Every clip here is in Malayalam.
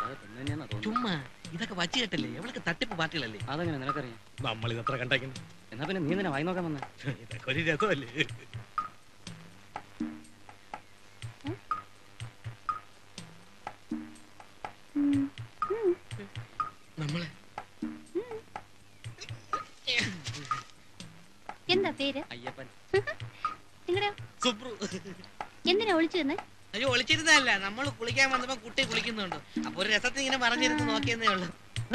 പെണ്ണ് തന്നെയാന്നാ തോന്നുന്നു ചുമ്മാ ഇതൊക്കെ വച്ചു കേട്ടല്ലേ എവളൊക്കെ തട്ടിപ്പ് പാർട്ടികളല്ലേ അതെങ്ങനെ നിനക്കറിയാം നമ്മൾ ഇതത്ര കണ്ടേക്കുന്നു എന്നാ പിന്നെ നീ എന്തിനാ വായി നോക്കാൻ വന്നേ ഇതൊക്കെ ഒരു രസമല്ലേ നമ്മളെ എന്താ പേര് അയ്യപ്പൻ നിങ്ങളുടെ സുബ്രു എന്തിനാ ഒളിച്ചു തന്നെ അയ്യോ ഒളിച്ചിരുന്നല്ല നമ്മൾ കുളിക്കാൻ വന്നപ്പോ കുട്ടി കുളിക്കുന്നുണ്ട് അപ്പൊ ഒരു രസത്തിൽ ഇങ്ങനെ പറഞ്ഞിരുന്ന് നോക്കിയെന്നേ ഉള്ളൂ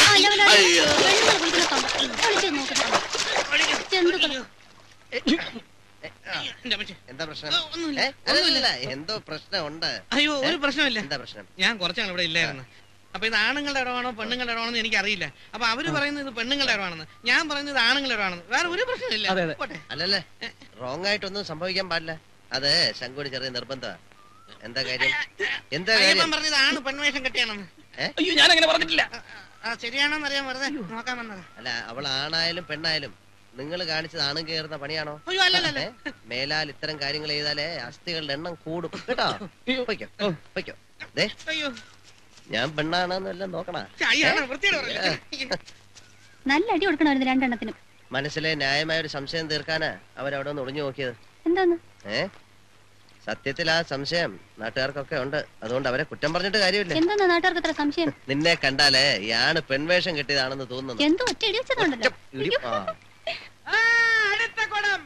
എന്റെ അമ്മച്ചി. എന്താ പ്രശ്നം ആ, ഒന്നുമില്ല, ഏ? ഒന്നുമില്ല. അല്ലല്ല, എന്തോ പ്രശ്നമുണ്ട് അയ്യോ ഒരു പ്രശ്നമില്ല എന്താ പ്രശ്നം ഞാൻ കുറച്ചാണ് ഇവിടെ ഇല്ലായിരുന്നു അപ്പൊ ഇത് ആണുങ്ങളുടെ ഇടമാണോ പെണ്ണുങ്ങളുടെ ഇടമാണോ എന്ന് എനിക്കറിയില്ല അപ്പൊ അവര് പറയുന്നത് ഇത് പെണ്ണുങ്ങളുടെ ഇടമാണെന്ന് ഞാൻ പറയുന്നത് ഇത് ആണുങ്ങളുടെ ഇടമാണെന്ന് വേറെ ഒരു പ്രശ്നമില്ല അതെ, അതെ. പോട്ടെ അല്ലല്ലേ റോങ് ആയിട്ടൊന്നും സംഭവിക്കാൻ പാടില്ല അത് ശങ്കുടി ചെറിയ നിർബന്ധ എന്താ കാര്യം എന്താ അയ്യപ്പൻ കാര്യം പറഞ്ഞത് ആണ് പെൺവേഷം കെട്ടിയാണെന്ന് അയ്യോ ഞാൻ അങ്ങനെ പറഞ്ഞിട്ടില്ല ആ ശരിയാണോന്ന് അറിയാൻ വെറുതെ നോക്കാൻ വന്നതാ അല്ല അവൾ ആണായാലും പെണ്ണായാലും നിങ്ങൾ കാണിച്ചത് ആണും കയറുന്ന പണിയാണോ അയ്യോ അല്ലല്ല ഏ? മേലാൽ ഇത്തരം കാര്യങ്ങൾ ചെയ്താലേ അസ്ഥികളുടെ എണ്ണം കൂടും കേട്ടോ പൊയ്ക്കോ പൊയ്ക്കോ ദേ അയ്യോ ഞാൻ പെണ്ണാണെന്ന് വല്ലതും നോക്കണ അയ്യാണ് വൃത്തിയോട് പറഞ്ഞു നല്ല അടി കൊടുക്കണമായിരുന്നു രണ്ടെണ്ണത്തിനും മനസ്സിലെ ന്യായമായ ഒരു സംശയം തീർക്കാനാ അവരവിടെ ഒന്ന് ഒളിഞ്ഞു നോക്കിയത് എന്താന്ന് ഏ സത്യത്തിൽ ആ സംശയം നാട്ടുകാർക്കൊക്കെ ഉണ്ട് അതുകൊണ്ട് അവരെ കുറ്റം പറഞ്ഞിട്ട് കാര്യമില്ല എന്താന്ന് നാട്ടുകാർക്ക് അത്ര സംശയം നിന്നെ കണ്ടാലേ ഇയാണ് പെൺവേഷം കെട്ടിയതാണെന്ന് തോന്നുന്നു എന്തോ ഒറ്റ ഇടി വെച്ചതുണ്ടല്ലോ ഇടി- ആ. അടുത്ത കുടം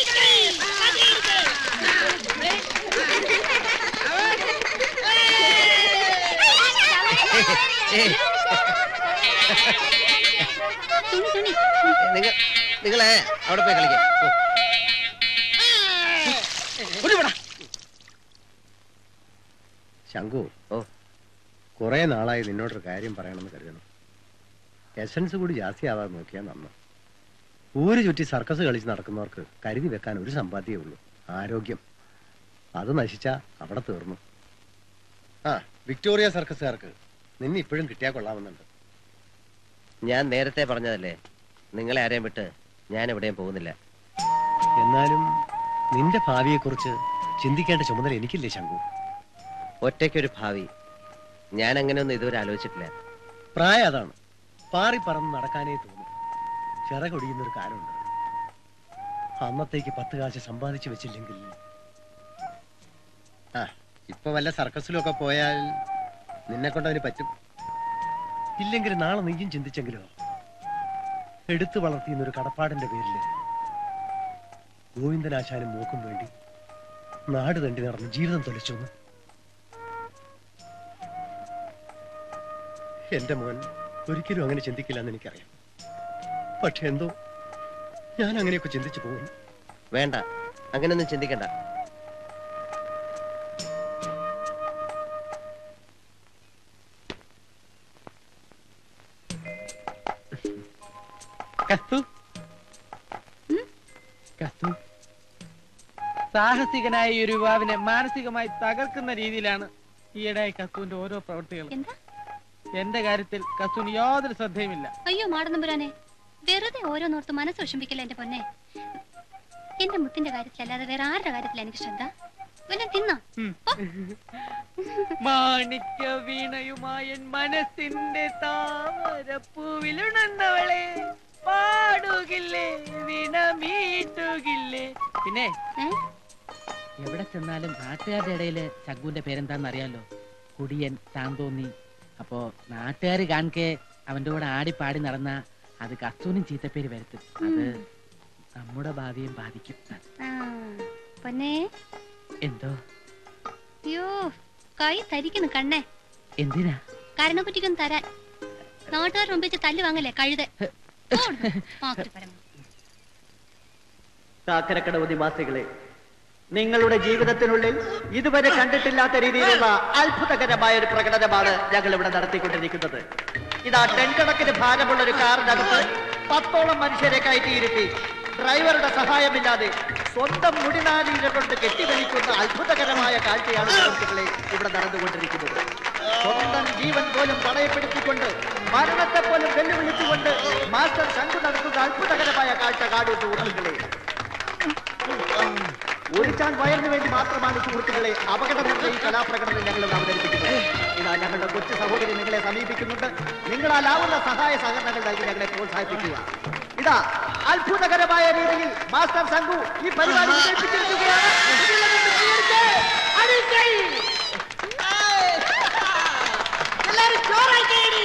ഏയ്, തുണി തുണി നിങ്ങ നിങ്ങളെ അവിടെ പോയി കളിക്കാം ഓ. ശങ്കു ഓ കുറെ നാളായി നിന്നോടൊരു കാര്യം പറയണമെന്ന് കരുതണം എസൻസ് കൂടി ജാസ്തിയാവാതെ നോക്കിയാൽ നന്ന് ഊര് ചുറ്റി സർക്കസ് കളിച്ച് നടക്കുന്നവർക്ക് കരുതി വെക്കാൻ ഒരു സമ്പാദ്യമേ ഉള്ളൂ ആരോഗ്യം അത് നശിച്ചാ അവിടെ തീർന്നു ആ വിക്ടോറിയ സർക്കസുകാർക്ക് നിന്നെ ഇപ്പോഴും കിട്ടിയാൽ കൊള്ളാമെന്നുണ്ട് ഞാൻ നേരത്തെ പറഞ്ഞതല്ലേ നിങ്ങളെ ആരെയും വിട്ട് ഞാൻ എവിടെയും പോകുന്നില്ല എന്നാലും നിന്റെ ഭാവിയെക്കുറിച്ച് ചിന്തിക്കേണ്ട ചുമതല എനിക്കില്ലേ ശങ്കു ഒറ്റയ്ക്കൊരു ഭാവി ഞാൻ അങ്ങനെയൊന്നും ഇതുവരെ ആലോചിച്ചിട്ടില്ല പ്രായം അതാണ് പാറി പറന്ന് നടക്കാനേ തോന്നും ചിറകൊടിയുന്ന ഒരു കാലമുണ്ട് അന്നത്തേക്ക് പത്ത് കാശ് സമ്പാദിച്ചു വെച്ചില്ലെങ്കിൽ ആ ഇപ്പൊ വല്ല സർക്കസിലൊക്കെ പോയാൽ നിന്നെ കൊണ്ട് അവന് പറ്റും ഇല്ലെങ്കിൽ നാളെ നീയും ചിന്തിച്ചെങ്കിലോ എടുത്തു വളർത്തിയുന്ന ഒരു കടപ്പാടിന്റെ പേരില് ഗോവിന്ദനാശാനും മോക്കും വേണ്ടി നാട് തണ്ടി നടന്ന് ജീവിതം തൊലിച്ചൊന്ന് എന്റെ മോൻ ഒരിക്കലും അങ്ങനെ ചിന്തിക്കില്ല എന്ന് എനിക്കറിയാം പക്ഷെ എന്തോ ഞാൻ അങ്ങനെയൊക്കെ ചിന്തിച്ചു പോകുന്നു വേണ്ട അങ്ങനെയൊന്നും ചിന്തിക്കണ്ട കസ്തു കസ്തു സാഹസികനായ ഈ ഒരു യുവാവിനെ മാനസികമായി തകർക്കുന്ന രീതിയിലാണ് ഈയിടെയായി കസ്തുവിന്റെ ഓരോ പ്രവൃത്തികളും എന്താ എന്റെ കാര്യത്തിൽ കസ്തുവിന് യാതൊരു ശ്രദ്ധയുമില്ല അയ്യോ മാടനമ്പുരാനെ വെറുതെ ഓരോന്നോർത്ത് മനസ്സ് വിഷമിക്കില്ല എന്റെ പൊന്നെ എന്റെ മുത്തിന്റെ കാര്യത്തിലല്ലാതെ വേറെ ആരുടെ കാര്യത്തില എനിക്ക് ശ്രദ്ധ വല്ല തിന്നോ മാണിക്യ വീണയുമായൻ മനസ്സിന്റെ താമരപ്പൂവിലുണർന്നവളെ പാടുകില്ലേ വീണ മീട്ടുകില്ലേ പിന്നെ ഏ? എവിടെ ചെന്നാലും നാട്ടുകാരുടെ ഇടയില് ചഗ്ഗുവിന്റെ പേരെന്താന്ന് അറിയാലോ കുടിയൻ താന്തോന്നി അപ്പോ നാട്ടുകാർ കാണിക്കെ അവന്റെ കൂടെ ആടി പാടി നടന്ന അത് കസ്തൂനും ചീത്തപ്പേര് വരുത്തും അത് നമ്മുടെ ഭാവിയും ബാധിക്കും ആ, പൊന്നെ എന്തോ അയ്യോ കൈ തരിക്കുന്നു കണ്ണേ എന്തിനാ കരണക്കുറ്റിക്കൊന്ന് തരാൻ നാട്ടുകാരുടെ മുമ്പിൽ വെച്ച് തല്ലു വാങ്ങല്ലേ കഴുത കാക്കരക്കടവ് നിവാസികളെ നിങ്ങളുടെ ജീവിതത്തിനുള്ളിൽ ഇതുവരെ കണ്ടിട്ടില്ലാത്ത രീതിയിലുള്ള അത്ഭുതകരമായ ഒരു പ്രകടനമാണ് ഞങ്ങൾ ഇവിടെ നടത്തിക്കൊണ്ടിരിക്കുന്നത് ഇതാ ടെൻ കണക്കിന് ഭാരമുള്ള ഒരു കാറിനകത്ത് പത്തോളം മനുഷ്യരെ കയറ്റിയിരുത്തി ഡ്രൈവറുടെ സഹായമില്ലാതെ സ്വന്തം മുടിനാരീര കൊണ്ട് കെട്ടിവലിക്കുന്ന അത്ഭുതകരമായ കാഴ്ചയാണ് സുഹൃത്തുക്കളെ ഇവിടെ നടന്നുകൊണ്ടിരിക്കുന്നത് സ്വന്തം ജീവൻ പോലും തടയപ്പെടുത്തിക്കൊണ്ട് മരണത്തെ പോലും വെല്ലുവിളിച്ചുകൊണ്ട് മാസ്റ്റർ ശങ്കു നടത്തുന്ന അത്ഭുതകരമായ കാഴ്ച കാണൂ സുഹൃത്തുക്കളെ ഒരു ചാൻ വയറിന് വേണ്ടി മാത്രമാണ് സുഹൃത്തുക്കളെ അപകടം നിറഞ്ഞ ഈ കലാപ്രകടനം ഞങ്ങൾ ഇവിടെ അവതരിപ്പിക്കുന്നത് ഇതാ ഞങ്ങളുടെ കൊച്ചു സഹോദരി നിങ്ങളെ സമീപിക്കുന്നുണ്ട് നിങ്ങളാലാവുന്ന സഹായ സഹകരണങ്ങൾ നൽകി ഞങ്ങളെ പ്രോത്സാഹിപ്പിക്കുക ഇതാ അത്ഭുതകരമായ രീതിയിൽ മാസ്റ്റർ സംഘു ഈ പരിപാടി വിജയിപ്പിച്ചിരിക്കുകയാണ് ഇതിൽ നിന്ന് സ്വീകരിച്ച് അടിക്കൈ. എല്ലാവരും ജോറായി കൈയടി.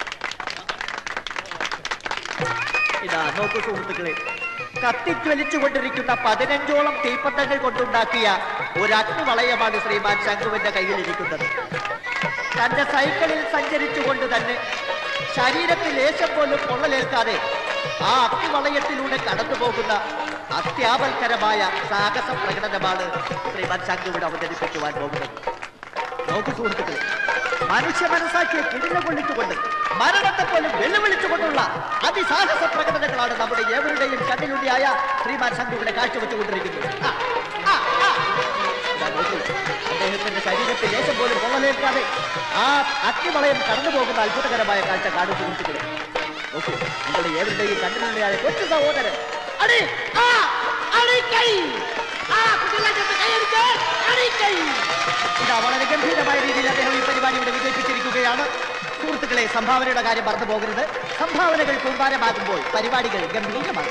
ഇതാ നോക്കൂ സുഹൃത്തുക്കളെ കത്തിജ്വലിച്ചുകൊണ്ടിരിക്കുന്ന പതിനഞ്ചോളം തീപ്പന്തങ്ങൾ കൊണ്ടുണ്ടാക്കിയ ഒരു അഗ്നിവളയമാണ് ശ്രീമാൻ ശംഖുവിന്റെ കയ്യിലിരിക്കുന്നത് തന്റെ സൈക്കിളിൽ സഞ്ചരിച്ചുകൊണ്ട് തന്നെ ശരീരത്തിൽ ലേശം പോലും പൊള്ളലേൽക്കാതെ ആ അഗ്നിവളയത്തിലൂടെ കടന്നു പോകുന്ന അത്യാപൽക്കരമായ സാഹസ പ്രകടനമാണ് ശ്രീമാൻ ശംഖുവിന് അവതരിപ്പിക്കുവാൻ പോകുന്നത് നോക്കൂ സുഹൃത്തുക്കളെ മനുഷ്യ മനസാക്കിയെ കിടില കൊള്ളിച്ചുകൊണ്ട് മരണത്തെ പോലും വെല്ലുവിളിച്ചുകൊണ്ടുള്ള അതിസാഹസ പ്രകടനങ്ങളാണ് നമ്മുടെ ഏവരുടെയും കണ്ണിലുണ്ടിയായ ശ്രീമാൻ ശംഖുവിടെ കാഴ്ചവെച്ചുകൊണ്ടിരിക്കുന്നത് ആ, ആ, ആ. ഇതാ നോക്കൂ. അദ്ദേഹത്തിന്റെ ശരീരത്തിൽ ലേശം പോലും പൊള്ളലേൽക്കാതെ ആ അഗ്നിവളയം കടന്നു പോകുന്ന അത്ഭുതകരമായ കാഴ്ച കാണും സുഹൃത്തുക്കളെ നോക്കൂ നിങ്ങളുടെ ഏവരുടെയും കണ്ണിലുണ്ടിയായ കൊച്ചു സഹോദരൻ അടി ആ അടി കൈ ആ കുട്ടികളെ ചേർത്ത് കൈയടിച്ച് അടി കൈ ഇതാ വളരെ ഗംഭീരമായ രീതിയിൽ അദ്ദേഹം ഈ പരിപാടി ഇവിടെ വിജയിപ്പിച്ചിരിക്കുകയാണ് സുഹൃത്തുക്കളെ സംഭാവനയുടെ കാര്യം മറന്നു പോകരുത് സംഭാവനകൾ കൂമ്പാരമാകുമ്പോൾ പരിപാടികൾ ഗംഭീരമാകും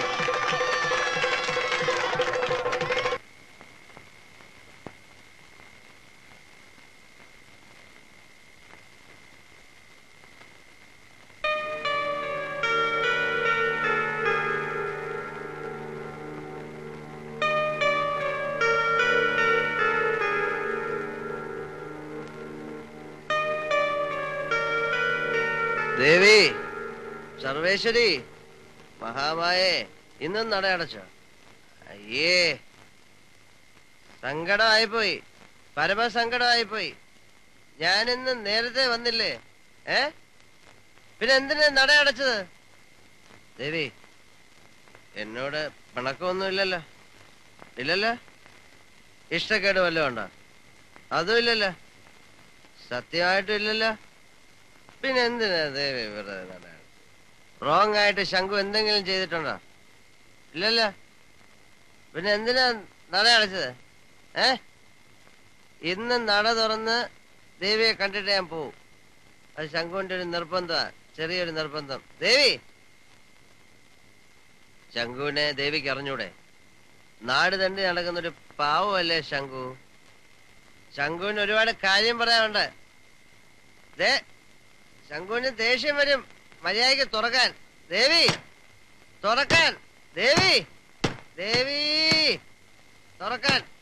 ദേവി സർവേശ്വരി മഹാമായേ ഇന്നും നടയടച്ചോ അയ്യേ സങ്കടമായിപ്പോയി പരമസങ്കടമായിപ്പോയി ഞാനിന്ന് നേരത്തെ വന്നില്ലേ ഏ പിന്നെ എന്തിനാ നടയടച്ചത് ദേവി എന്നോട് പിണക്കമൊന്നും ഇല്ലല്ലോ ഇല്ലല്ലോ ഇഷ്ടക്കേട് വല്ലതും ഉണ്ടോ അതും ഇല്ലല്ലോ സത്യമായിട്ടും ഇല്ലല്ലോ പിന്നെ എന്തിനാ ദേവി വെറുതെ നടയാണ് റോങ് ആയിട്ട് ശംഖു എന്തെങ്കിലും ചെയ്തിട്ടുണ്ടോ ഇല്ലല്ലോ പിന്നെ എന്തിനാ നട അടച്ചത് ഏ ഇന്ന് നട തുറന്ന് ദേവിയെ കണ്ടിട്ട് ഞാൻ പോവും അത് ശംഖുവിന്റെ ഒരു നിർബന്ധ ചെറിയൊരു നിർബന്ധം ദേവി ശംഖുവിനെ ദേവിക്ക് അറിഞ്ഞൂടെ നാട് തണ്ടി നടക്കുന്ന ഒരു പാവമല്ലേ ശംഖു ശംഖുവിന് ഒരുപാട് കാര്യം പറയാനുണ്ട് ദേ ശംഖുവിന് ദേഷ്യം വരും മര്യാദയ്ക്ക് തുറക്കാൻ ദേവി തുറക്കാൻ ദേവി ദേവി തുറക്കാൻ